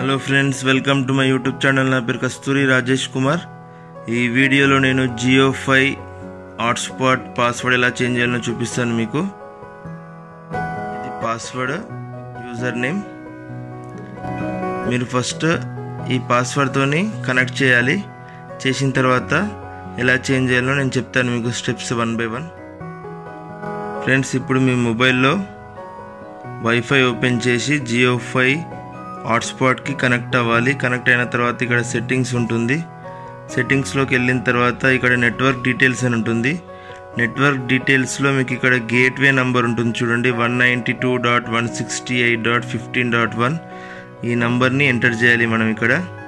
hello friends welcome to my YouTube channel నా పేరు కస్తూరి రాజేష్ కుమార్ ఈ వీడియోలో నేను జియో ఫైవ్ హాట్స్పాట్ పాస్వర్డ్ ఎలా చేంజ్ చేయాలో చూపిస్తాను మీకు ఇది పాస్వర్డ్ యూజర్ నేమ్ మీరు ఫస్ట్ ఈ పాస్వర్డ్తోని కనెక్ట్ చేయాలి చేసిన తర్వాత ఎలా చేంజ్ చేయాలో నేను చెప్తాను మీకు steps one by one friends ఇప్పుడు మీ మొబైల్లో వైఫై ఓపెన్ చేసి జియో ఫైవ్ హాట్స్పాట్కి కనెక్ట్ అవ్వాలి కనెక్ట్ అయిన తర్వాత ఇక్కడ సెట్టింగ్స్ ఉంటుంది సెట్టింగ్స్లోకి వెళ్ళిన తర్వాత ఇక్కడ నెట్వర్క్ డీటెయిల్స్ అని ఉంటుంది నెట్వర్క్ డీటెయిల్స్లో మీకు ఇక్కడ గేట్వే నంబర్ ఉంటుంది చూడండి one ninety two dot one sixty eight dot fifteen dot one ఈ నంబర్ని ఎంటర్ చేయాలి మనం ఇక్కడ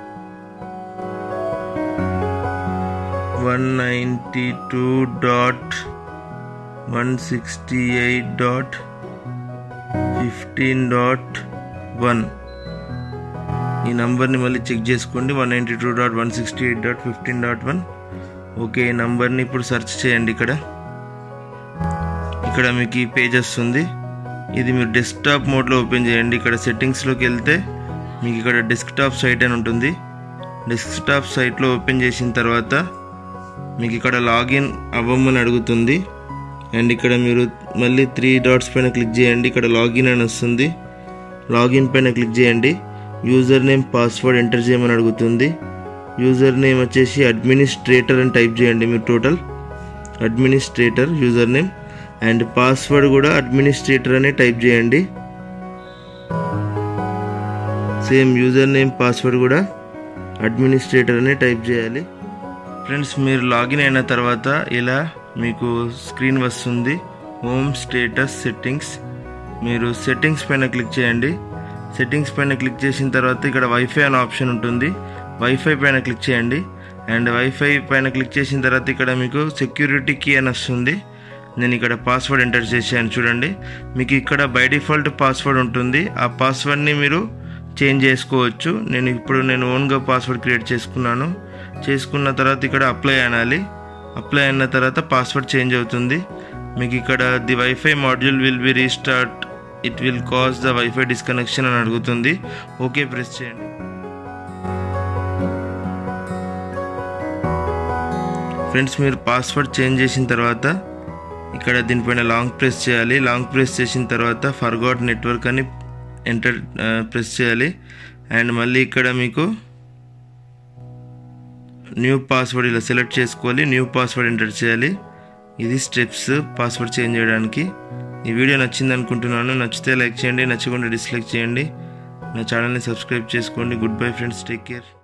one ninety two dot one sixty eight dot fifteen dot one ఈ నంబర్ని మళ్ళీ చెక్ చేసుకోండి one ninety two dot one sixty eight dot fifteen dot one okay ఈ నంబర్ని ఇప్పుడు సెర్చ్ చేయండి ఇక్కడ ఇక్కడ మీకు ఈ పేజ్ వస్తుంది ఇది మీరు డెస్క్టాప్ మోడ్లో ఓపెన్ చేయండి ఇక్కడ సెట్టింగ్స్లోకి వెళ్తే మీకు ఇక్కడ డెస్క్టాప్ సైట్ అని ఉంటుంది డెస్క్టాప్ సైట్లో ఓపెన్ చేసిన తర్వాత మీకు ఇక్కడ లాగిన్ అవ్వమని అడుగుతుంది అండ్ ఇక్కడ మీరు మళ్ళీ త్రీ డాట్స్ పైన క్లిక్ చేయండి ఇక్కడ లాగిన్ అని వస్తుంది లాగిన్ పైన క్లిక్ చేయండి యూజర్ నేమ్ పాస్వర్డ్ ఎంటర్ చేయమని అడుగుతుంది యూజర్ నేమ్ వచ్చేసి అడ్మినిస్ట్రేటర్ అని టైప్ చేయండి మీరు total administrator user name and password కూడా అడ్మినిస్ట్రేటర్ అనే టైప్ చేయండి సేమ్ యూజర్ నేమ్ పాస్వర్డ్ కూడా అడ్మినిస్ట్రేటర్ అనే టైప్ చేయాలి ఫ్రెండ్స్ మీరు లాగిన్ అయిన తర్వాత ఇలా మీకు స్క్రీన్ వస్తుంది హోమ్ స్టేటస్ సెట్టింగ్స్ మీరు సెట్టింగ్స్ పైన క్లిక్ చేయండి సెట్టింగ్స్ పైన క్లిక్ చేసిన తర్వాత ఇక్కడ వైఫై అనే ఆప్షన్ ఉంటుంది వైఫై పైన క్లిక్ చేయండి అండ్ వైఫై పైన క్లిక్ చేసిన తర్వాత ఇక్కడ మీకు సెక్యూరిటీ కీ అని వస్తుంది నేను ఇక్కడ పాస్వర్డ్ ఎంటర్ చేశాను చూడండి మీకు ఇక్కడ బై డిఫాల్ట్ పాస్వర్డ్ ఉంటుంది ఆ పాస్వర్డ్ని మీరు చేంజ్ చేసుకోవచ్చు నేను ఇప్పుడు నేను ఓన్గా పాస్వర్డ్ క్రియేట్ చేసుకున్నాను చేసుకున్న తర్వాత ఇక్కడ అప్లై అనాలి అప్లై అయిన తర్వాత పాస్వర్డ్ చేంజ్ అవుతుంది మీకు ఇక్కడ the wifi module will be restart it will cause the wifi disconnection అని అడుగుతుంది ఓకే ప్రెస్ చేయండి ఫ్రెండ్స్ మీరు పాస్వర్డ్ చేంజ్ చేసిన తర్వాత ఇక్కడ దీనిపైన లాంగ్ ప్రెస్ చేయాలి లాంగ్ ప్రెస్ చేసిన తర్వాత ఫర్గాట్ నెట్వర్క్ అని ఎంటర్ ప్రెస్ చేయాలి అండ్ మళ్ళీ ఇక్కడ మీకు న్యూ పాస్వర్డ్ ఇలా సెలెక్ట్ చేసుకోవాలి న్యూ పాస్వర్డ్ ఎంటర్ చేయాలి ఇది స్టెప్స్ పాస్వర్డ్ చేంజ్ చేయడానికి ఈ వీడియో నచ్చింది అనుకుంటున్నాను నచ్చితే లైక్ చేయండి నచ్చకుండా డిస్లైక్ చేయండి నా ఛానల్ని సబ్స్క్రైబ్ చేసుకోండి good bye friends take care